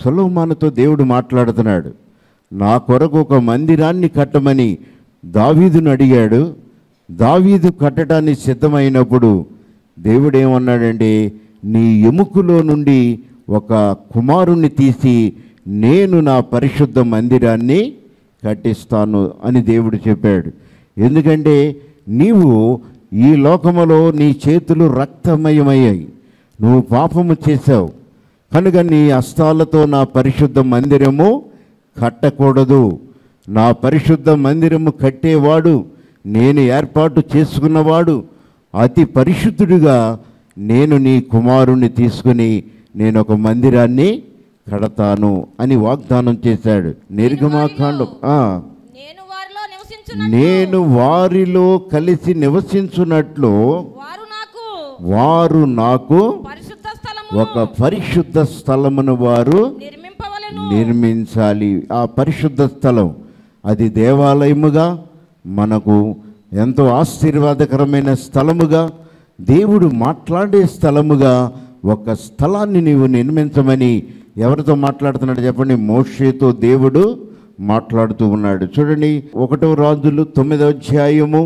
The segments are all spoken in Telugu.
సొలొమోనుతో దేవుడు మాట్లాడుతున్నాడు నా కొరకు ఒక మందిరాన్ని కట్టమని దావీదును అడిగాడు దావీదు కట్టడానికి సిద్ధమైనప్పుడు దేవుడు ఏమన్నాడంటే నీ ఎముకలో నుండి ఒక కుమారుణ్ణి తీసి నేను నా పరిశుద్ధ మందిరాన్ని కట్టిస్తాను అని దేవుడు చెప్పాడు ఎందుకంటే నీవు ఈ లోకములో నీ చేతులు రక్తమయమయ్యాయి నువ్వు పాపము చేశావు కనుక నీ హస్తాలతో నా పరిశుద్ధ మందిరము కట్టకూడదు నా పరిశుద్ధ మందిరము కట్టేవాడు నేను ఏర్పాటు చేసుకున్నవాడు అతి పరిశుద్ధుడిగా నేను నీ కుమారుణ్ణి తీసుకుని నేను ఒక మందిరాన్ని కడతాను అని వాగ్దానం చేశాడు నిర్గమాకాండం ఆ, నేను వారిలో నివసించున్నట్లు నేను వారిలో కలిసి నివసించున్నట్లు వారు నాకు వారు నాకు పరిశుద్ధ స్థలము ఒక పరిశుద్ధ స్థలమును వారు నిర్మింపవలెను నిర్మించాలి ఆ పరిశుద్ధ స్థలం అది దేవాలయముగా మనకు ఎంతో ఆశీర్వాదకరమైన స్థలముగా దేవుడు మాట్లాడే స్థలముగా ఒక స్థలాన్ని నీవు నిర్మించమని ఎవరితో మాట్లాడుతున్నాడు చెప్పండి మోషేతో దేవుడు మాట్లాడుతూ ఉన్నాడు చూడండి ఒకటో రాజులు తొమ్మిదో అధ్యాయము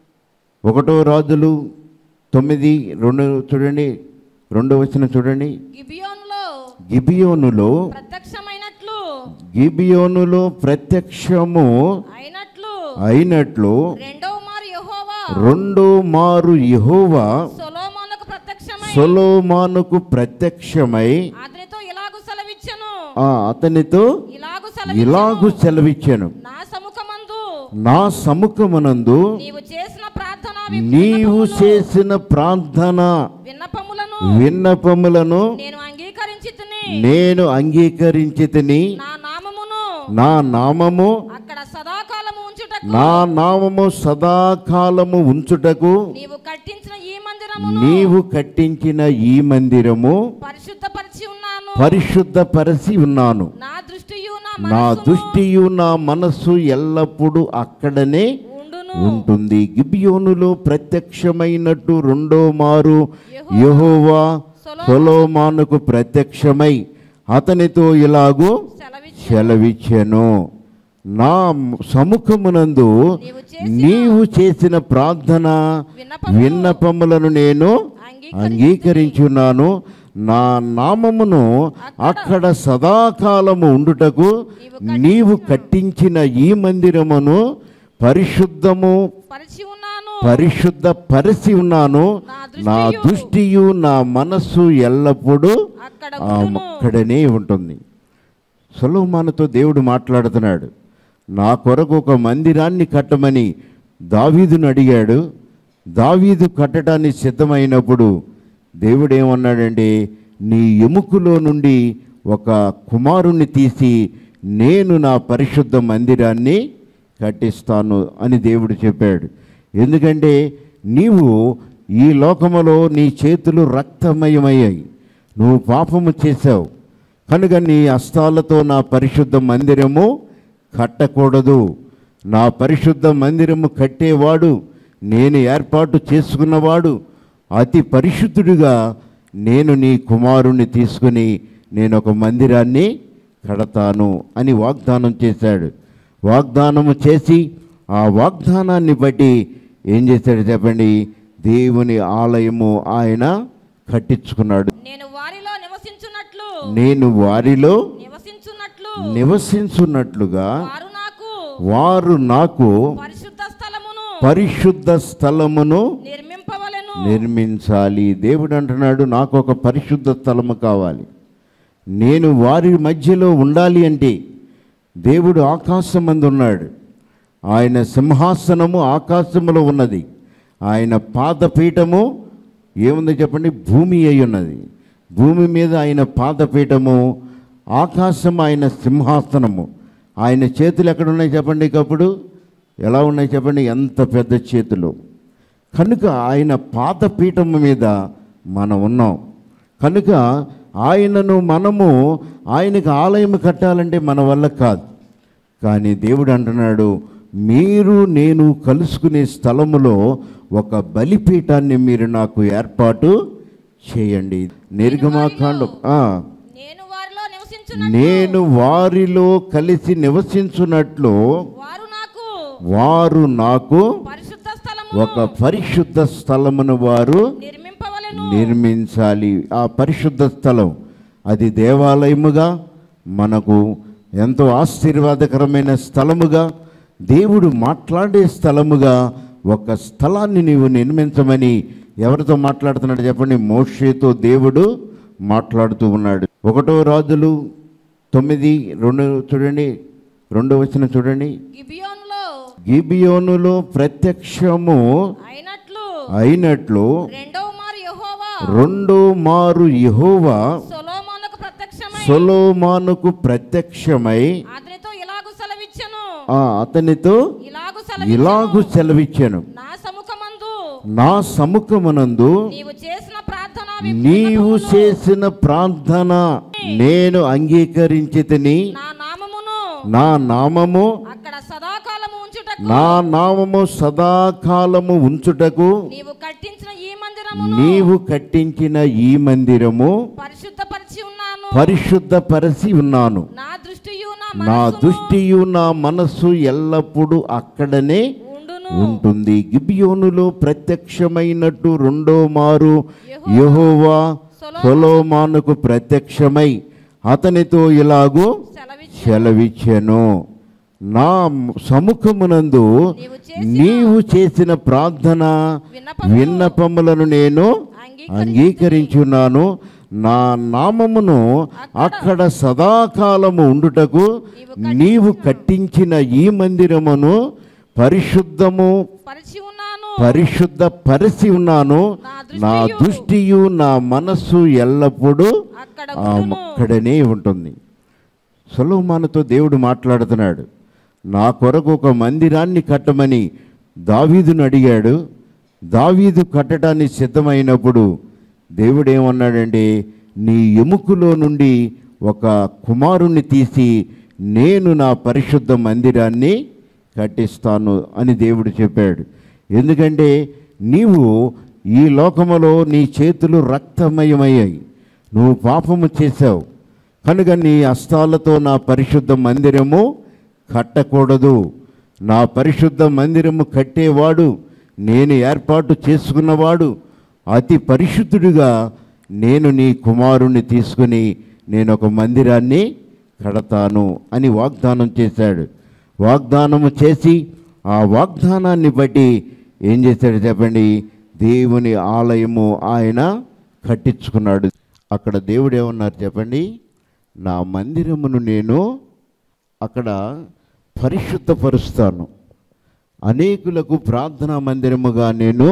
ఒకటో రాజులు తొమ్మిది రెండు చూడండి రెండో వచ్చిన చూడండి గిబియోనులో గిబియోనులో ప్రత్యక్షమైనట్లు గిబియోనులో ప్రత్యక్షము అయినట్లు అయినట్లు రెండవ మారు యెహోవా రెండో మారు యెహోవా సొలొమోనుకు ప్రత్యక్షమై సొలోమానుకు ప్రత్యక్షమై అతనితో ఇలాగు సెలవిచ్చెను ఆ అతనితో ఇలాగు ఇలాగు సెలవిచ్చెను సెలవిచ్చాను నా సముఖమందు నా సముఖమునందు నీవు చేసిన ప్రార్థన నీవు చేసిన ప్రార్థన విన్నపములను విన్నపములను నేను అంగీకరించి నేను అంగీకరించి తిని నా నామమును నా నామము అక్కడ సదాకాలము ఉంచుటకు నా నామము సదాకాలము ఉంచుటకు నీవు కట్టించిన ఈ మందిరమును నీవు కట్టించిన ఈ మందిరము పరిశుద్ధపరిచి ఉన్నాను పరిశుద్ధపరచి ఉన్నాను నా దృష్టియు నా నా మనస్సును దృష్టియు నా మనస్సు ఎల్లప్పుడూ అక్కడనే ఉండును ఉంటుంది గిబియోనులో ప్రత్యక్షమైనట్టు రెండో మారు యెహోవా సొలోమానుకు ప్రత్యక్షమై అతనితో ఇలాగూ సెలవిచ్చి సెలవిచ్చెను నా సముఖమునందు నీవు చేసిన నీవు చేసిన ప్రార్థన విన్నపములు విన్నపములను నేను అంగీకరించున్నాను నా నామమును అక్కడ సదాకాలము ఉండుటకు నీవు కట్టించిన ఈ మందిరమును పరిశుద్ధము పరిచి ఉన్నాను పరిశుద్ధ పరిచి ఉన్నాను నా నా దృష్టియు దృష్టియు నా మనస్సు ఎల్లప్పుడూ అక్కడ ఆ ఉండును అక్కడనే ఉంటుంది సొలోమానుతో దేవుడు మాట్లాడుతున్నాడు నా కొరకు ఒక మందిరాన్ని కట్టమని దావీదును అడిగాడు దావీదు కట్టడానికి సిద్ధమైనప్పుడు దేవుడు ఏమన్నాడంటే నీ ఎముకలో నుండి ఒక కుమారుణ్ణి తీసి నేను నా పరిశుద్ధ మందిరాన్ని కట్టిస్తాను అని దేవుడు చెప్పాడు ఎందుకంటే నీవు ఈ లోకములో నీ చేతులు రక్తమయమయ్యాయి నువ్వు పాపము చేశావు కనుక నీ హస్తాలతో నా పరిశుద్ధ మందిరము కట్టకూడదు నా పరిశుద్ధ మందిరము కట్టేవాడు నేను ఏర్పాటు చేసుకున్నవాడు అతి పరిశుద్ధుడిగా నేను నీ కుమారుణ్ణి తీసుకుని నేను ఒక మందిరాన్ని కడతాను అని వాగ్దానం చేశాడు వాగ్దానము చేసి ఆ వాగ్దానాన్ని బట్టి ఏం చేశాడు చెప్పండి దేవుని ఆలయము ఆయన కట్టించుకున్నాడు నేను వారిలో నివసించున్నట్లు నేను వారిలో నివసించున్నట్లు నివసించున్నట్లుగా వారు నాకు వారు నాకు పరిశుద్ధ స్థలమును పరిశుద్ధ స్థలమును నిర్మింపవలెను నిర్మించాలి దేవుడు అంటున్నాడు నాకు ఒక పరిశుద్ధ స్థలము కావాలి నేను వారి మధ్యలో ఉండాలి అంటే దేవుడు ఆకాశమందు ఉన్నాడు ఆయన సింహాసనము ఆకాశములో ఉన్నది ఆయన పాదపీఠము ఏముంది చెప్పండి భూమి అయి ఉన్నది భూమి మీద ఆయన పాదపీఠము ఆకాశం ఆయన సింహాసనము ఆయన చేతులు ఎక్కడ ఉన్నాయి చెప్పండి ఒకప్పుడు ఎలా ఉన్నాయి చెప్పండి ఎంత పెద్ద చేతులు కనుక ఆయన పాదపీఠము మీద మనం ఉన్నాం కనుక ఆయనను మనము ఆయనకు ఆలయం కట్టాలంటే మన వల్ల కాదు కానీ దేవుడు అంటున్నాడు మీరు నేను కలుసుకునే స్థలములో ఒక బలిపీఠాన్ని మీరు నాకు ఏర్పాటు చేయండి నిర్గమాకాండం ఆ, నేను వారిలో నివసించున్నట్లు నివసించున్నట్లు నేను వారిలో కలిసి నివసించున్నట్లు వారు నాకు వారు నాకు పరిశుద్ధ స్థలము ఒక పరిశుద్ధ స్థలమును వారు నిర్మింపవలెను నిర్మించాలి ఆ పరిశుద్ధ స్థలం అది దేవాలయముగా మనకు ఎంతో ఆశీర్వాదకరమైన స్థలముగా దేవుడు మాట్లాడే స్థలముగా ఒక స్థలాన్ని నీవు నిర్మించమని ఎవరితో మాట్లాడుతున్నాడు చెప్పండి మోషేతో దేవుడు మాట్లాడుతూ ఉన్నాడు ఒకటో రాజులు తొమ్మిది రెండు చూడండి రెండో వచ్చిన చూడండి గిబియోనులో గిబియోనులో ప్రత్యక్షము అయినట్లు అయినట్లు రెండవ మారు యెహోవా రెండో మారు యెహోవా సొలొమోనుకు ప్రత్యక్షమై సొలోమానుకు ప్రత్యక్షమై అతనితో ఇలాగు సెలవిచ్చెను ఆ అతనితో ఇలాగు ఇలాగు సెలవిచ్చెను సెలవిచ్చాను నా సముఖమందు నా సముఖమునందు నీవు చేసిన ప్రార్థన నీవు చేసిన ప్రార్థన నేను అంగీకరించి నా నామమును నా నామము అక్కడ సదాకాలము ఉంచుటకు నా నామము సదాకాలము ఉంచుటకు నీవు కట్టించిన ఈ మందిరమును నీవు కట్టించిన ఈ మందిరము పరిశుద్ధపరిచి ఉన్నాను పరిశుద్ధపరచి ఉన్నాను నా దృష్టియు నా నా మనస్సును దృష్టియు నా మనస్సు ఎల్లప్పుడూ అక్కడనే ఉండును ఉంటుంది గిబియోనులో ప్రత్యక్షమైనట్టు రెండో మారు యెహోవా సొలోమానుకు ప్రత్యక్షమై అతనితో ఇలాగూ సెలవిచ్చి సెలవిచ్చెను నా సముఖమునందు నీవు చేసిన నీవు చేసిన ప్రార్థన విన్నపమును విన్నపములను నేను అంగీకరించి అంగీకరించున్నాను నా నామమును అక్కడ సదాకాలము ఉండుటకు నీవు కట్టించిన ఈ మందిరమును పరిశుద్ధము పరిచి ఉన్నాను పరిశుద్ధ పరిచి ఉన్నాను నా దృష్టియు నా మనస్సు ఎల్లప్పుడూ అక్కడ ఆ ఉండును అక్కడనే ఉంటుంది సొలోమానుతో దేవుడు మాట్లాడుతున్నాడు నా కొరకు ఒక మందిరాన్ని కట్టమని దావీదును అడిగాడు దావీదు కట్టడానికి సిద్ధమైనప్పుడు దేవుడు ఏమన్నాడంటే నీ ఎముకలో నుండి ఒక కుమారుణ్ణి తీసి నేను నా పరిశుద్ధ మందిరాన్ని కట్టిస్తాను అని దేవుడు చెప్పాడు ఎందుకంటే నీవు ఈ లోకములో నీ చేతులు రక్తమయమయ్యాయి నువ్వు పాపము చేశావు కనుక నీ హస్తాలతో నా పరిశుద్ధ మందిరము కట్టకూడదు నా పరిశుద్ధ మందిరము కట్టేవాడు నేను ఏర్పాటు చేసుకున్నవాడు అతి పరిశుద్ధుడిగా నేను నీ కుమారుణ్ణి తీసుకుని నేను ఒక మందిరాన్ని కడతాను అని వాగ్దానం చేశాడు వాగ్దానము చేసి ఆ వాగ్దానాన్ని బట్టి ఏం చేశాడు చెప్పండి దేవుని ఆలయము ఆయన కట్టించుకున్నాడు అక్కడ దేవుడు ఏమన్నారు చెప్పండి నా మందిరమును నేను అక్కడ పరిశుద్ధపరుస్తాను అనేకులకు ప్రార్థనా మందిరముగా నేను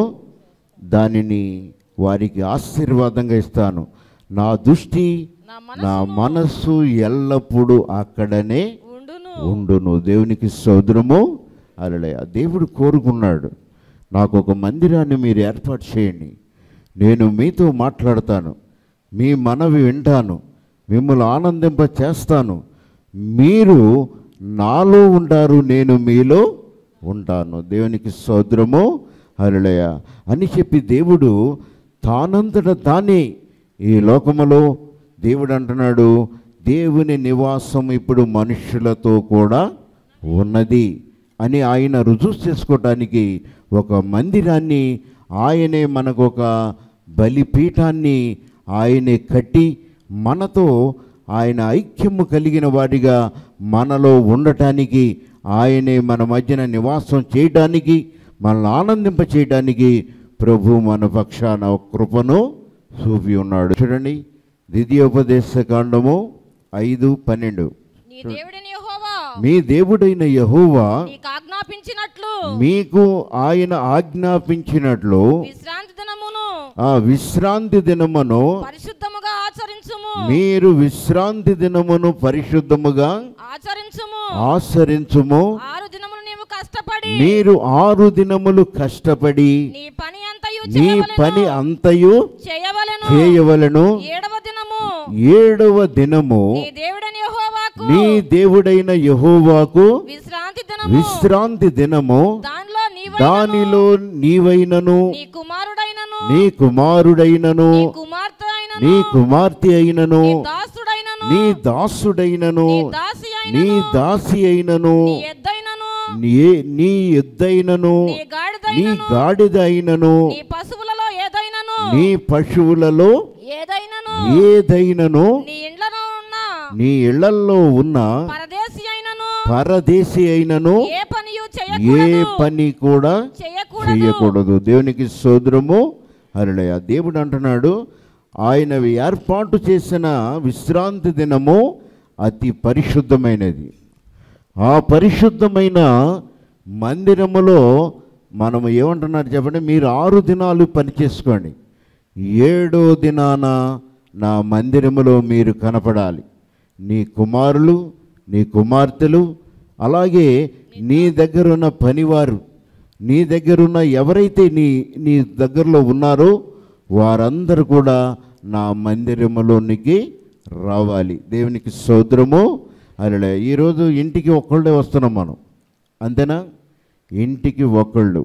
దానిని వారికి ఆశీర్వాదంగా ఇస్తాను నా దృష్టి నా నా మనస్సు మనస్సు ఎల్లప్పుడూ అక్కడనే ఉండును ఉండును దేవునికి సోదరము అలలే దేవుడు కోరుకున్నాడు నాకు ఒక మందిరాన్ని మీరు ఏర్పాటు చేయండి నేను మీతో మాట్లాడతాను మీ మనవి వింటాను మిమ్మల్ని ఆనందింప చేస్తాను మీరు నాలో ఉంటారు నేను మీలో ఉంటాను దేవునికి సోదరము హరులయ అని చెప్పి దేవుడు తానంతట తానే ఈ లోకములో దేవుడు అంటున్నాడు దేవుని నివాసం ఇప్పుడు మనుషులతో కూడా ఉన్నది అని ఆయన రుజువు చేసుకోవటానికి ఒక మందిరాన్ని ఆయనే మనకు ఒక బలిపీఠాన్ని ఆయనే కట్టి మనతో ఆయన ఐక్యము కలిగిన వాడిగా మనలో ఉండటానికి ఆయనే మన మధ్యన నివాసం చేయటానికి మనల్ని ఆనందింప చేయడానికి ప్రభు మన పక్షాన ఒక కృపను చూపి ఉన్నాడు చూడండి ద్వితీయోపదేశ కాండము ఐదు పన్నెండు నీ దేవుడిని యెహోవా మీ దేవుడైన యహోవా నీకు ఆజ్ఞాపించినట్లు మీకు ఆయన ఆజ్ఞాపించినట్లు విశ్రాంతి దినమును ఆ విశ్రాంతి దినమును పరిశుద్ధముగా ఆచరించుము మీరు విశ్రాంతి దినమును పరిశుద్ధముగా ఆచరించుము ఆచరించుము ఆరు దినములు నీవు కష్టపడి మీరు ఆరు దినములు కష్టపడి నీ పని అంతయు నీ పని అంతయు చేయవలెను చేయవలను ఏడవ దినము ఏడవ దినము నీ దేవుడని యెహోవాకు నీ దేవుడైన యహోవాకు విశ్రాంతి దినము విశ్రాంతి దినము దానిలో నీవు దానిలో నీవైనను నీ కుమారుడైనను నీ కుమారుడైనను నీ కుమార్తె అయినను నీ కుమార్తె అయినను నీ దాసుడైనను దాసుడైనను నీ దాసుడైనను నీ దాసి నీ అయినను దాసి అయినను నీ ఎద్దైనను నీ నీ ఎద్దైనను నీ నీ గాడిదైనను గాడిద అయినను నీ పశువులలో ఏదైనను నీ పశువులలో ఏదైనను ఏదైనను నీ ఇండ్లలో ఉన్న నీ ఇళ్లల్లో ఉన్న పరదేశి అయినను పరదేశి అయినను ఏ పనియు ఏ చేయకూడదు పని కూడా చేయకూడదు చేయకూడదు దేవునికి సోదరము హరుడయ దేవుడు అంటున్నాడు ఆయన ఏర్పాటు చేసిన విశ్రాంతి దినము అతి పరిశుద్ధమైనది ఆ పరిశుద్ధమైన మందిరములో మనము ఏమంటున్నారు చెప్పండి మీరు ఆరు దినాలు పనిచేసుకోండి ఏడో దినాన నా మందిరములో మీరు కనపడాలి నీ కుమారులు నీ కుమార్తెలు అలాగే నీ దగ్గర ఉన్న పనివారు నీ దగ్గరున్న ఎవరైతే నీ నీ దగ్గరలో ఉన్నారో వారందరూ కూడా నా మందిరములోనికి రావాలి దేవునికి సోదరము అలా ఈరోజు ఇంటికి ఒక్కళ్ళే వస్తున్నాం మనం అంతేనా ఇంటికి ఒకళ్ళు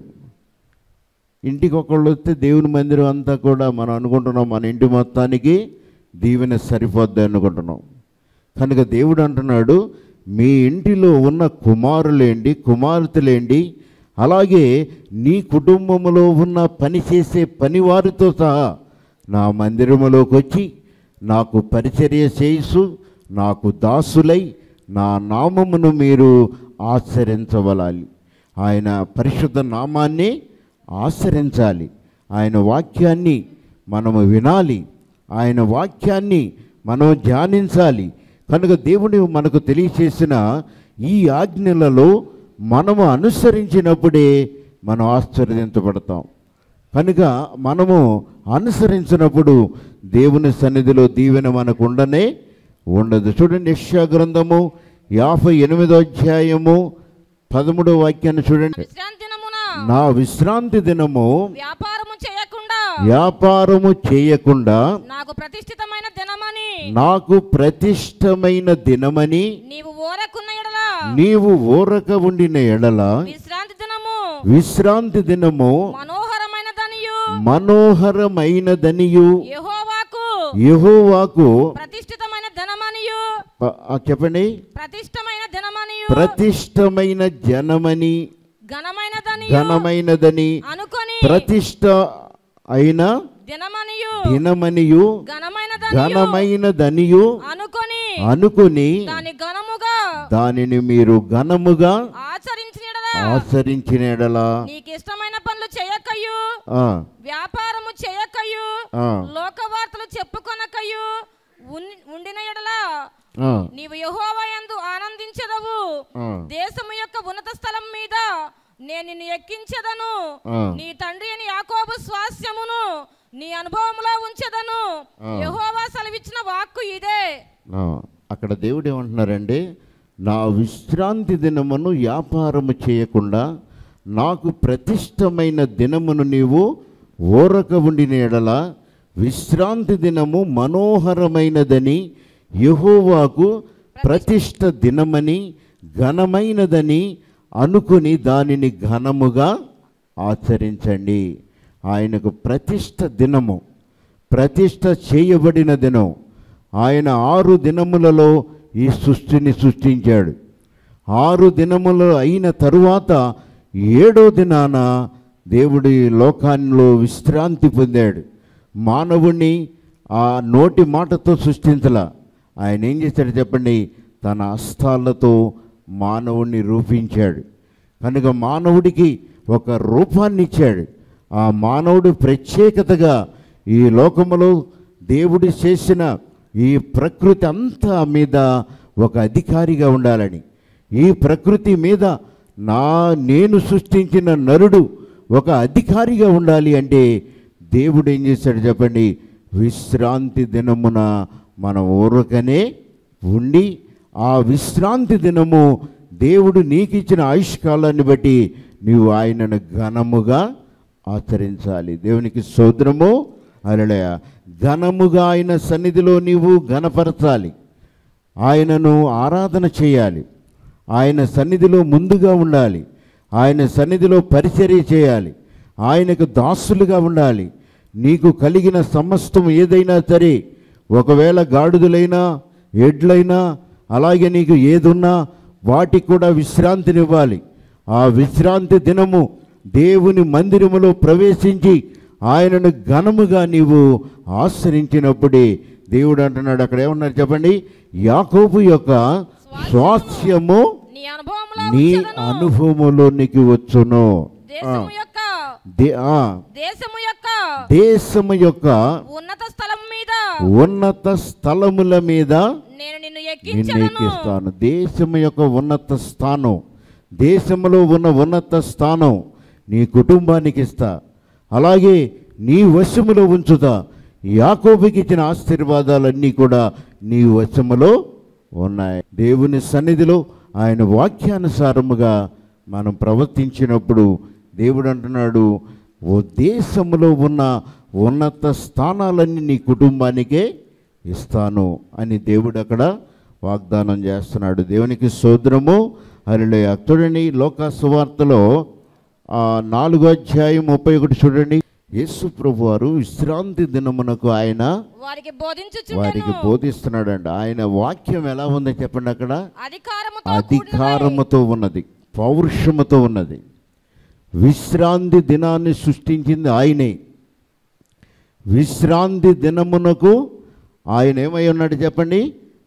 ఇంటికి ఒకళ్ళు వస్తే దేవుని మందిరం అంతా కూడా మనం అనుకుంటున్నాం మన ఇంటి మొత్తానికి దీవెన సరిపోద్ది అనుకుంటున్నాం కనుక దేవుడు అంటున్నాడు మీ ఇంటిలో ఉన్న కుమారులేండి కుమార్తెలేండి అలాగే నీ కుటుంబములో ఉన్న పని చేసే పనివారితో సహా నా మందిరములోకి వచ్చి నాకు పరిచర్య చేయిసు నాకు దాసులై నా నామమును మీరు ఆచరించవలాలి ఆయన పరిశుద్ధ నామాన్ని ఆచరించాలి ఆయన వాక్యాన్ని మనము వినాలి ఆయన వాక్యాన్ని మనం ధ్యానించాలి కనుక దేవుడు మనకు తెలియచేసిన ఈ ఆజ్ఞలలో మనము అనుసరించినప్పుడే మనం ఆశ్చర్యించబడతాం కనుక మనము అనుసరించినప్పుడు దేవుని సన్నిధిలో దీవెన మనకు ఉండనే ఉండదు చూడండి యెషయా గ్రంథము యాభై ఎనిమిదో అధ్యాయము పదమూడో వాక్యాన్ని చూడండి విశ్రాంతి దినమున నా విశ్రాంతి దినము వ్యాపారము చేయకుండా వ్యాపారము చేయకుండా నాకు ప్రతిష్ఠితమైన దినమని నాకు ప్రతిష్టమైన దినమని నీవు ఓరకున్న ఎడల నీవు ఊరక ఉండిన ఎడల విశ్రాంతి దినము విశ్రాంతి దినము మనోహరమైన దనియు మనోహరమైనదనియు యెహోవాకు యెహోవాకు ప్రతిష్ఠితమైన ధనమనియు ప- ఆ చెప్పండి ప్రతిష్టమైన ధనమనియు ప్రతిష్టమైన జనమని ఘనమైన దనియు ఘనమైనదని అనుకొని ప్రతిష్ట అయిన దినమనియు దినమనియు ఘనమైన దనియు ఘనమైనదనియు అనుకొని అనుకుని దాని ఘనముగా దానిని మీరు ఘనముగా ఆచరించిన ఆచరించిన ఎడల నీకు ఇష్టమైన పనులు చేయకయ్యు ఆ, వ్యాపారము చేయకయ్యు ఆ, లోక వార్తలు చెప్పుకొనకయ్యు ఉన్- ఉండిన ఎడల ఆ, నీవు యెహోవా యందు ఆనందించదవు ఆ. దేశము యొక్క ఉన్నత స్థలం మీద నేను నిన్ను ఎక్కించదను ఆ. నీ తండ్రి అని యాకోబు స్వాస్యమును నీ అనుభవములో ఉంచదను ఆ. యెహోవా సెలవిచ్చిన వాక్కు ఇదే ఆ. అక్కడ దేవుడు ఏమంటున్నారంటే నా విశ్రాంతి దినమును వ్యాపారము చేయకుండా నాకు ప్రతిష్టమైన దినమును నీవు ఓరక ఉండిన ఎడల విశ్రాంతి దినము మనోహరమైనదని యెహోవాకు ప్రతిష్ట దినమని ఘనమైనదని అనుకుని దానిని ఘనముగా ఆచరించండి ఆయనకు ప్రతిష్ట దినము ప్రతిష్ట చేయబడిన దినం ఆయన ఆరు దినములలో ఈ సృష్టిని సృష్టించాడు ఆరు దినములు అయిన తరువాత ఏడో దినాన దేవుడి లోకాల్లో విశ్రాంతి పొందాడు మానవుణ్ణి ఆ నోటి మాటతో సృష్టించల ఆయన ఏం చేశాడు చెప్పండి తన హస్తాలతో మానవుణ్ణి రూపించాడు కనుక మానవుడికి ఒక రూపాన్ని ఇచ్చాడు ఆ మానవుడు ప్రత్యేకతగా ఈ లోకములో దేవుడు చేసిన ఈ ప్రకృతి అంతా మీద ఒక అధికారిగా ఉండాలని ఈ ప్రకృతి మీద నా నేను సృష్టించిన నరుడు ఒక అధికారిగా ఉండాలి అంటే దేవుడు ఏం చేశాడు చెప్పండి విశ్రాంతి దినమున మన ఊరకనే ఉండి ఆ విశ్రాంతి దినము దేవుడు నీకు ఇచ్చిన ఆయుష్కాలాన్ని బట్టి నీవు ఆయనను ఘనముగా ఆచరించాలి దేవునికి సోదరము అలడయ ఘనముగా ఆయన సన్నిధిలో నీవు ఘనపరచాలి ఆయనను ఆరాధన చేయాలి ఆయన సన్నిధిలో ముందుగా ఉండాలి ఆయన సన్నిధిలో పరిచర్య చేయాలి ఆయనకు దాసులుగా ఉండాలి నీకు కలిగిన సమస్తం ఏదైనా సరే ఒకవేళ గాడిదలైనా ఎడ్లైనా అలాగే నీకు ఏదున్నా వాటికి కూడా విశ్రాంతినివ్వాలి ఆ విశ్రాంతి దినము దేవుని మందిరములో ప్రవేశించి ఆయనను ఘనముగా నీవు ఆశ్రయించినప్పుడే దేవుడు అంటున్నాడు అక్కడ ఏమన్నారు చెప్పండి యాకోబు యొక్క స్వాస్థ్యము నీ అనుభవంలో నీ ఉంచెదను. అనుభవములోనికి వచ్చును దేశము యొక్క దే- ఆ, దేశము యొక్క దేశము యొక్క ఉన్నత స్థలం మీద ఉన్నత స్థలముల మీద నేను నిన్ను నిన్ను ఎక్కించదను ఎక్కిస్తాను దేశము యొక్క ఉన్నత స్థానం దేశంలో ఉన్న ఉన్నత స్థానం నీ కుటుంబానికి ఇస్తా అలాగే నీ వశములో ఉంచుతా యాకోబుకి ఇచ్చిన ఆశీర్వాదాలన్నీ కూడా నీ వశములో ఉన్నాయి దేవుని సన్నిధిలో ఆయన వాక్యానుసారముగా మనం ప్రవర్తించినప్పుడు దేవుడు అంటున్నాడు ఓ దేశములో ఉన్న ఉన్నత స్థానాలన్నీ నీ కుటుంబానికే ఇస్తాను అని దేవుడు అక్కడ వాగ్దానం చేస్తున్నాడు దేవునికి సోదరము అరిలే చూడండి లోక సువార్తలో ఆ, నాలుగో అధ్యాయం ముప్పై ఒకటి చూడండి యేసు ప్రభు వారు విశ్రాంతి దినమునకు ఆయన వారికి వారికి బోధించుచుండెను బోధిస్తున్నాడండి ఆయన వాక్యం ఎలా ఉందో చెప్పండి అక్కడ అధికారముతో కూడినదై అధికారముతో ఉన్నది పౌరుషముతో ఉన్నది విశ్రాంతి దినాన్ని సృష్టించింది ఆయనే విశ్రాంతి దినమునకు ఆయన ఏమై ఉన్నాడు చెప్పండి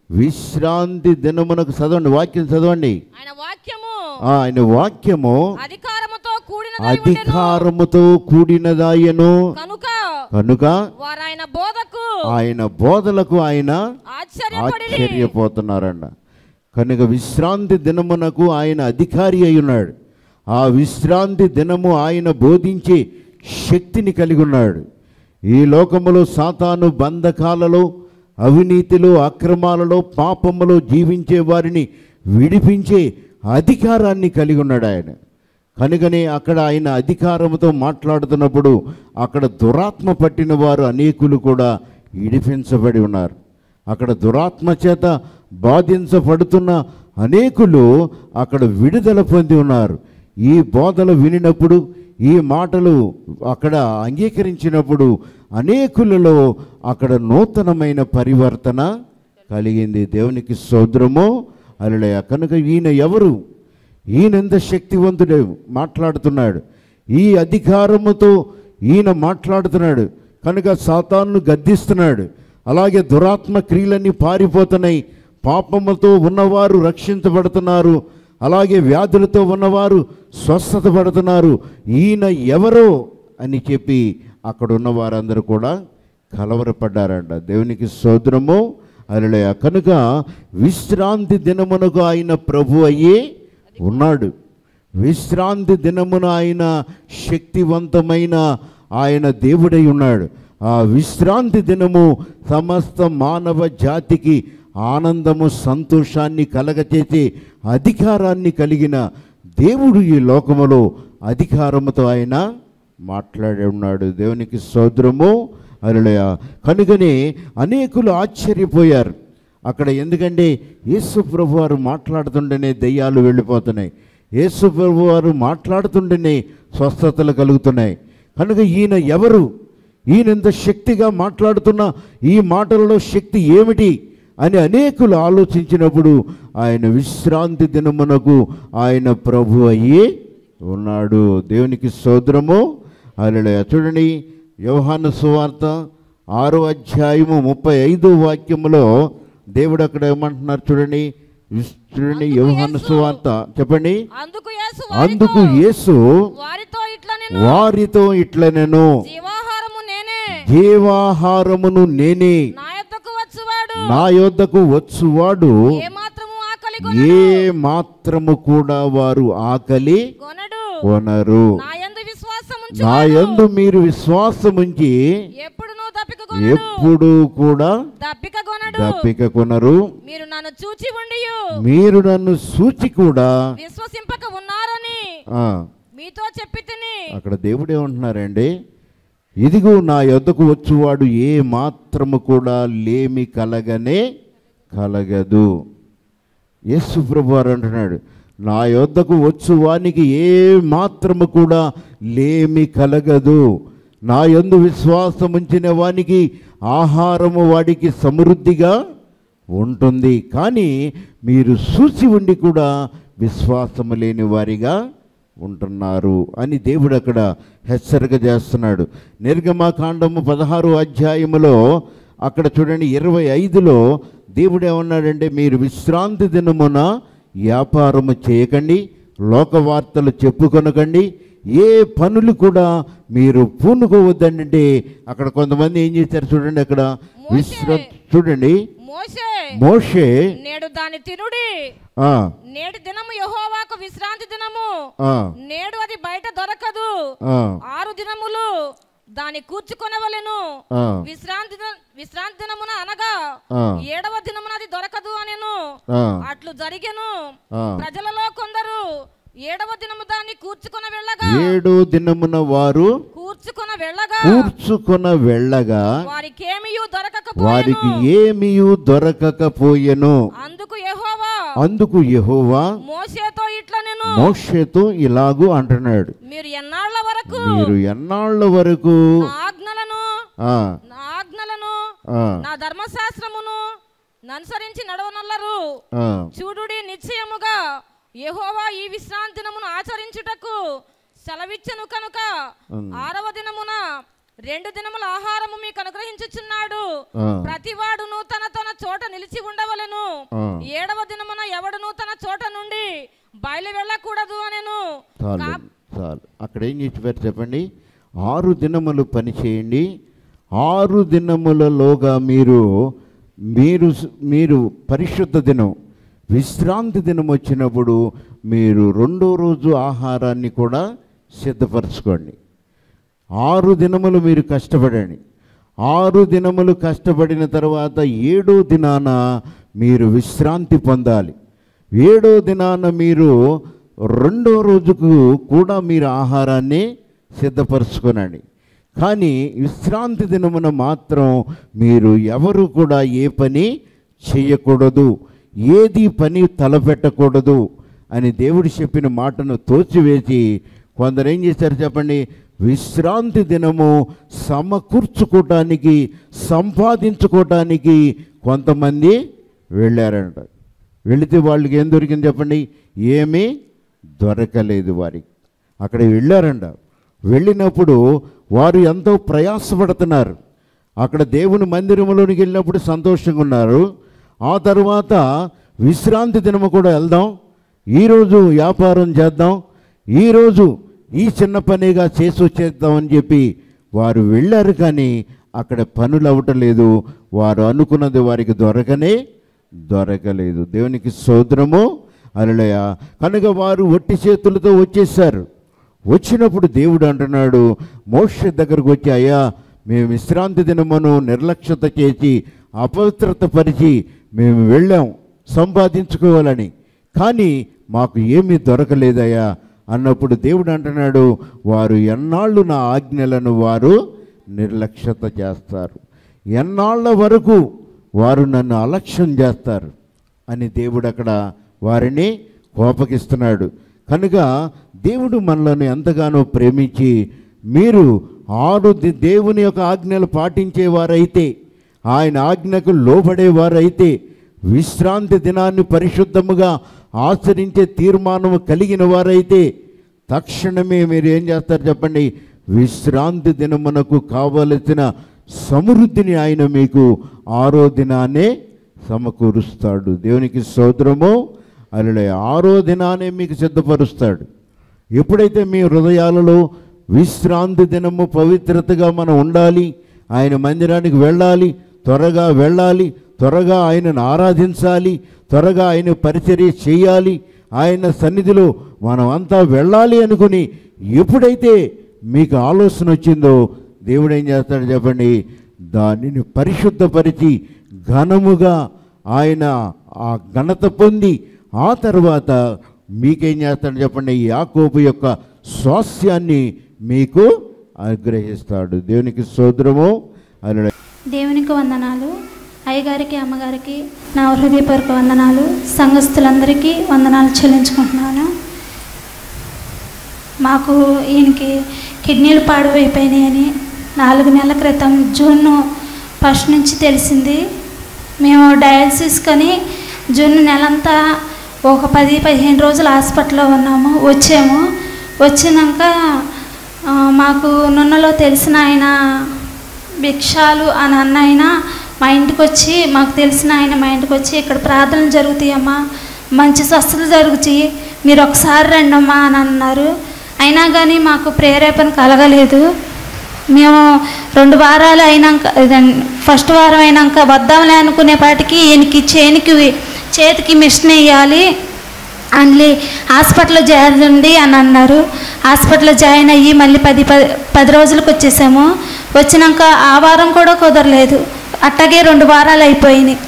విశ్రాంతి దినమునకు చదవండి వాక్యం చదవండి ఆయన వాక్యము ఆ, ఆయన వాక్యము అధికారముతో కూడినదై ఉండెను అధికారముతో కూడినదాయను కనుక కనుక వారు ఆయన బోధకు ఆయన బోధలకు ఆయన ఆశ్చర్యపడి ఆశ్చర్యపోతున్నారంట కనుక విశ్రాంతి దినమునకు ఆయన అధికారి అయి ఉన్నాడు ఆ విశ్రాంతి దినము ఆయన బోధించే శక్తిని కలిగి ఉన్నాడు ఈ లోకములో సాతాను బంధకాలలో అవినీతిలో అక్రమాలలో పాపములో జీవించే వారిని విడిపించే అధికారాన్ని కలిగి ఉన్నాడు ఆయన కనుకనే అక్కడ ఆయన అధికారంతో మాట్లాడుతున్నప్పుడు అక్కడ దురాత్మ పట్టిన వారు అనేకులు కూడా ఇడిపించబడి ఉన్నారు అక్కడ దురాత్మ చేత బాధించబడుతున్న అనేకులు అక్కడ విడుదల పొంది ఉన్నారు ఈ బోధలు వినినప్పుడు ఈ మాటలు అక్కడ అంగీకరించినప్పుడు అనేకులలో అక్కడ నూతనమైన పరివర్తన కలిగింది దేవునికి సోదరము అలలయ కనుక ఈయన ఎవరు ఈయనెంత శక్తివంతుడే మాట్లాడుతున్నాడు ఈ అధికారముతో ఈయన మాట్లాడుతున్నాడు కనుక సాతాను గద్దిస్తున్నాడు అలాగే దురాత్మ క్రియలన్నీ పారిపోతున్నాయి పాపముతో ఉన్నవారు రక్షించబడుతున్నారు అలాగే వ్యాధులతో ఉన్నవారు స్వస్థత పడుతున్నారు ఈయన ఎవరో అని చెప్పి అక్కడ ఉన్న వారందరూ కూడా కలవరపడ్డారంట దేవునికి సోదరము అలలయ కనుక విశ్రాంతి దినమునకు ఆయన ప్రభు అయ్యి ఉన్నాడు విశ్రాంతి దినమున ఆయన శక్తివంతమైన ఆయన దేవుడై ఉన్నాడు ఆ విశ్రాంతి దినము సమస్త మానవ జాతికి ఆనందము సంతోషాన్ని కలగచేసే అధికారాన్ని కలిగిన దేవుడు ఈ లోకములో అధికారముతో ఆయన మాట్లాడి ఉన్నాడు దేవునికి సోదరము అరులయ కనుకనే అనేకులు ఆశ్చర్యపోయారు అక్కడ ఎందుకంటే యేసు ప్రభు వారు మాట్లాడుతుంటేనే దయ్యాలు వెళ్ళిపోతున్నాయి యేసు ప్రభు వారు మాట్లాడుతుంటేనే స్వస్థతలు కలుగుతున్నాయి కనుక ఈయన ఎవరు ఈయన ఎంత శక్తిగా మాట్లాడుతున్న ఈ మాటలలో శక్తి ఏమిటి అని అనేకులు ఆలోచించినప్పుడు ఆయన విశ్రాంతి దినమునకు ఆయన ప్రభు అయ్యి ఉన్నాడు దేవునికి సోదరము అలా చూడండి యోహాను సువార్త ఆరో అధ్యాయము ముప్పై ఐదు వాక్యములో దేవుడు అక్కడ ఏమంటున్నారు చూడండి విస్- చూడండి యోహాను సువార్త చెప్పండి అందుకు యేసు అందుకు వారితో- యేసు వారితో ఇట్లా నేను వారితో ఇట్ల నేను జీవాహారము నేనే జీవాహారమును నేనే నా యొద్దకు వచ్చువాడు నా యొద్దకు వచ్చువాడు ఏ మాత్రము ఆకలి ఏ మాత్రము కూడా వారు ఆకలి కొనడు కొనరు నా యందు విశ్వాసం నా యందు మీరు విశ్వాసముంచి ఎప్పుడు నువ్వు దప్పిక కొనడు ఎప్పుడు కూడా దప్పిక కొనడు దప్పిక కొనరు మీరు నన్ను చూచి ఉండియు మీరు నన్ను సూచి కూడా విశ్వసింపక ఉన్నారని ఆ, మీతో చెప్పి తిని అక్కడ దేవుడు ఏమంటున్నారండి ఇదిగో నా యొద్దకు వచ్చువాడు ఏ మాత్రము కూడా లేమి కలగనే కలగదు యేసు ప్రభు వారు అంటున్నాడు నా యొద్దకు వచ్చు వానికి ఏ మాత్రము కూడా లేమి కలగదు నా యందు విశ్వాసం ఉంచిన వానికి ఆహారము వాడికి సమృద్ధిగా ఉంటుంది కానీ మీరు చూసి ఉండి కూడా విశ్వాసము లేని వారిగా ఉంటున్నారు అని దేవుడు అక్కడ హెచ్చరిక చేస్తున్నాడు నిర్గమాకాండము పదహారు అధ్యాయములో అక్కడ చూడండి ఇరవై ఐదులో దేవుడు ఏమన్నాడంటే మీరు విశ్రాంతి దినమున వ్యాపారము చేయకండి లోకవార్తలు చెప్పుకొనకండి ఏ పనులు కూడా మీరు పూనుకోవద్దంటే అక్కడ కొంతమంది ఏం చేశారు చూడండి అక్కడ విశ్రా చూడండి మోషే మోషే నేడు దాని తినుడి ఆ, నేటి దినము యెహోవాకు విశ్రాంతి దినము ఆ, నేడు అది బయట దొరకదు ఆ, ఆరు దినములు దాని కూర్చుకొనవలెను ఆ, విశ్రాంతి దిన- విశ్రాంతి దినమున అనగా ఆ, ఏడవ దినమున అది దొరకదు అనెను ఆ, అట్లు జరిగెను ఆ. ప్రజలలో కొందరు ఏడవ దినము దాన్ని కూర్చుకొన వెళ్ళగా ఏడో దినమున వారు కూర్చుకొన వెళ్ళగా కూర్చుకొన వెళ్ళగా వారికేమియు వారికి దొరకకపోయెను ఏమీయూ దొరకకపోయెను అందుకు యెహోవా అందుకు యెహోవా మోషేతో ఇట్లా నేను మోషేతో ఇలాగూ అంటున్నాడు మీరు ఎన్నాళ్ల వరకు మీరు ఎన్నాళ్ళ వరకు నా ఆజ్ఞలను ఆ, నా ఆజ్ఞలను ఆ, నా ధర్మశాస్త్రమును ననుసరించి నడవనల్లరు ఆ, చూడుడి నిశ్చయముగా యెహోవా ఈ విశ్రాంతి దినమును ఆచరించుటకు సెలవిచ్చెను కనుక ఉమ్. ఆరవ దినమున రెండు దినముల ఆహారము మీకు అనుగ్రహించుచున్నాడు ఆ. ప్రతివాడును తన తన చోట నిలిచి ఉండవలెను ఆ. ఏడవ దినమున ఎవడును తన చోట నుండి బయలు వెళ్ళకూడదు అనెను చాలు కా- చాలు అక్కడ ఏం చెప్పారు చెప్పండి ఆరు దినములు పని చేయండి ఆరు దినములలోగా మీరు మీరు మీరు పరిశుద్ధ దినం విశ్రాంతి దినం వచ్చినప్పుడు మీరు రెండో రోజు ఆహారాన్ని కూడా సిద్ధపరచుకోండి ఆరు దినములు మీరు కష్టపడండి ఆరు దినములు కష్టపడిన తర్వాత ఏడో దినాన మీరు విశ్రాంతి పొందాలి ఏడో దినాన మీరు రెండో రోజుకు కూడా మీరు ఆహారాన్ని సిద్ధపరచుకోనండి కానీ విశ్రాంతి దినమున మాత్రం మీరు ఎవరు కూడా ఏ పని చేయకూడదు ఏది పని తలపెట్టకూడదు అని దేవుడు చెప్పిన మాటను తోచివేసి కొందరు ఏం చేశారు చెప్పండి విశ్రాంతి దినము సమకూర్చుకోవటానికి సంపాదించుకోవటానికి కొంతమంది వెళ్ళారంట వెళితే వాళ్ళకి ఏం దొరికింది చెప్పండి ఏమీ దొరకలేదు వారికి అక్కడ వెళ్ళారంట వెళ్ళినప్పుడు వారు ఎంతో ప్రయాసపడుతున్నారు అక్కడ దేవుని మందిరంలోనికి వెళ్ళినప్పుడు సంతోషంగా ఉన్నారు ఆ తర్వాత విశ్రాంతి దినము కూడా వెళ్దాం ఈరోజు వ్యాపారం చేద్దాం ఈరోజు ఈ చిన్న పనిగా చేసి వచ్చేద్దామని చెప్పి వారు వెళ్ళారు కానీ అక్కడ పనులు అవ్వటలేదు వారు అనుకున్నది వారికి దొరకనే దొరకలేదు దేవునికి సోదరము అలలయ కనుక వారు ఒట్టి చేతులతో వచ్చేసారు వచ్చినప్పుడు దేవుడు అంటున్నాడు మోక్ష దగ్గరకు వచ్చి అయ్యా మేము విశ్రాంతి దినమును నిర్లక్ష్యత చేసి అపవిత్రత పరిచి మేము వెళ్ళాం సంపాదించుకోవాలని కానీ మాకు ఏమీ దొరకలేదయ్యా అన్నప్పుడు దేవుడు అంటున్నాడు వారు ఎన్నాళ్ళు నా ఆజ్ఞలను వారు నిర్లక్ష్యత చేస్తారు ఎన్నాళ్ళ వరకు వారు నన్ను అలక్ష్యం చేస్తారు అని దేవుడు అక్కడ వారిని కోపగిస్తున్నాడు కనుక దేవుడు మనలను ఎంతగానో ప్రేమించి మీరు ఆరు ది- దేవుని యొక్క ఆజ్ఞలు పాటించేవారైతే ఆయన ఆజ్ఞకు లోబడేవారైతే విశ్రాంతి దినాన్ని పరిశుద్ధముగా ఆచరించే తీర్మానము కలిగిన వారైతే తక్షణమే మీరు ఏం చేస్తారు చెప్పండి విశ్రాంతి దినమునకు కావలసిన సమృద్ధిని ఆయన మీకు ఆరో దినాన్నే సమకూరుస్తాడు దేవునికి సోదరము అలా ఆరో దినానే మీకు సిద్ధపరుస్తాడు ఎప్పుడైతే మీ హృదయాలలో విశ్రాంతి దినము పవిత్రతగా మనం ఉండాలి ఆయన మందిరానికి వెళ్ళాలి త్వరగా వెళ్ళాలి త్వరగా ఆయనను ఆరాధించాలి త్వరగా ఆయన పరిచర్య చేయాలి ఆయన సన్నిధిలో మనం అంతా వెళ్ళాలి అనుకుని ఎప్పుడైతే మీకు ఆలోచన వచ్చిందో దేవుడు ఏం చేస్తాడు చెప్పండి దానిని పరిశుద్ధపరిచి ఘనముగా ఆయన ఆ ఘనత పొంది ఆ తర్వాత మీకేం చేస్తాడు చెప్పండి ఈ యాకోబు యొక్క స్వాస్యాన్ని మీకు అనుగ్రహిస్తాడు దేవునికి సోదరము అలా దేవునికి వందనాలు అయ్యగారికి అమ్మగారికి నా హృదయపూర్వక వందనాలు సంఘస్థులందరికీ వందనాలు చెల్లించుకుంటున్నాను మాకు ఈయనకి కిడ్నీలు పాడువైపోయినాయని నాలుగు నెలల క్రితం జూన్ ఫస్ట్ నుంచి తెలిసింది మేము డయాలసిస్ కొని జూన్ నెలంతా ఒక పది పదిహేను రోజులు హాస్పిటల్లో ఉన్నాము వచ్చాము వచ్చినాక ఆ, మాకు నున్నలో తెలిసిన ఆయన భిక్షాలు అని అన్న ఆయన మా ఇంటికి వచ్చి మాకు తెలిసిన ఆయన మా ఇంటికి వచ్చి ఇక్కడ ప్రార్థనలు జరుగుతాయమ్మా మంచి స్వస్థత జరుగుతాయి మీరు ఒకసారి రండమ్మా అని అన్నారు అయినా కానీ మాకు ప్రేరేపణ కలగలేదు మేము రెండు వారాలు అయినాక ఇదన్- ఫస్ట్ వారం అయినాక వద్దాంలే అనుకునేపాటికి ఈయనకి చేనికి చేతికి మిషన్ వేయాలి అందులో హాస్పిటల్లో చేరండి అని అన్నారు హాస్పిటల్లో జాయిన్ అయ్యి మళ్ళీ పది పది పది రోజులకు వచ్చేసాము వచ్చినాక ఆ వారం కూడా కుదరలేదు అట్టాగే రెండు వారాలు అయిపోయినాయి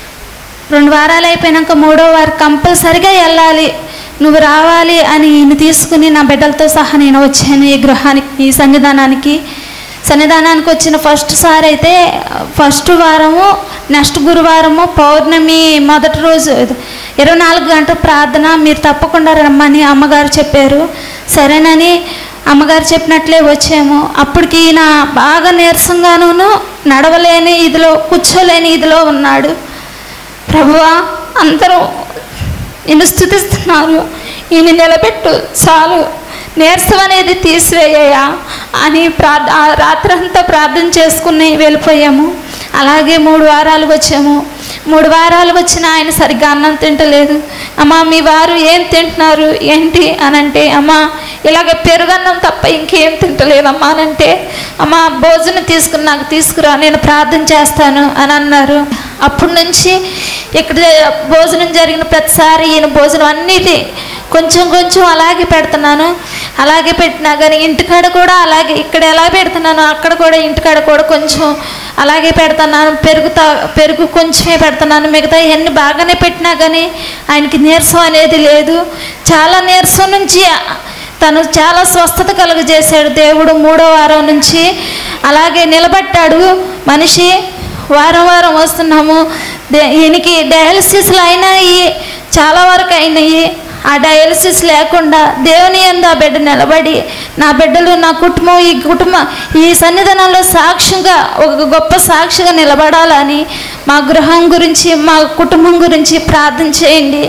రెండు వారాలు అయిపోయినాక మూడో వారం కంపల్సరిగా వెళ్ళాలి నువ్వు రావాలి అని ఈయన తీసుకుని నా బిడ్డలతో సహా నేను వచ్చాను ఈ గృహానికి ఈ సన్నిధానానికి సన్నిధానానికి వచ్చిన ఫస్ట్ సారి అయితే ఫస్ట్ వారము నెక్స్ట్ గురువారము పౌర్ణమి మొదటి రోజు ఇరవై నాలుగు గంటల ప్రార్థన మీరు తప్పకుండా రమ్మని అమ్మగారు చెప్పారు సరేనని అమ్మగారు చెప్పినట్లే వచ్చాము అప్పటికి ఈయన బాగా నీరసంగాను నడవలేని ఇదిలో కూర్చోలేని ఇదిలో ఉన్నాడు ప్రభువా అందరూ నిన్ను స్థుతిస్తున్నారు ఈయన నిలబెట్టు చాలు నీరసం అనేది తీసివేయ్యా అని ప్రార్థ ఆ రాత్రంతా ప్రార్థన చేసుకుని వెళ్ళిపోయాము అలాగే మూడు వారాలు వచ్చాము మూడు వారాలు వచ్చిన ఆయన సరిగ్గా అన్నం తింటలేదు అమ్మ మీ వారు ఏం తింటున్నారు ఏంటి అని అంటే అమ్మ ఇలాగ పెరుగన్నం తప్ప ఇంకేం తింటలేదమ్మా అని అంటే అమ్మ భోజనం తీసుకుని నాకు తీసుకురా నేను ప్రార్థన చేస్తాను అని అన్నారు అప్పటి నుంచి ఇక్కడ భోజనం జరిగిన ప్రతిసారి ఈయన భోజనం అన్నిటి కొంచెం కొంచెం అలాగే పెడుతున్నాను అలాగే పెట్టినా కానీ ఇంటికాడ కూడా అలాగే ఇక్కడ ఎలా పెడుతున్నాను అక్కడ కూడా ఇంటికాడ కూడా కొంచెం అలాగే పెడుతున్నాను పెరుగు తా పెరుగు కొంచెమే పెడుతున్నాను మిగతా ఇవన్నీ బాగానే పెట్టినా కానీ ఆయనకి నీరసం అనేది లేదు చాలా నీరసం నుంచి తను చాలా స్వస్థత కలుగజేశాడు దేవుడు మూడో వారం నుంచి అలాగే నిలబట్టాడు మనిషి వారం వారం వస్తున్నాము దే- ఈయనకి డయాలసిస్లు అయినాయి చాలా వరకు అయినాయి ఆ డయాలసిస్ లేకుండా దేవుని ఎందు ఆ బిడ్డ నిలబడి నా బిడ్డలు నా కుటుంబం ఈ కుటుంబం ఈ సన్నిధానంలో సాక్ష్యంగా ఒక గొప్ప సాక్షిగా నిలబడాలని మా గృహం గురించి మా కుటుంబం గురించి ప్రార్థన చేయండి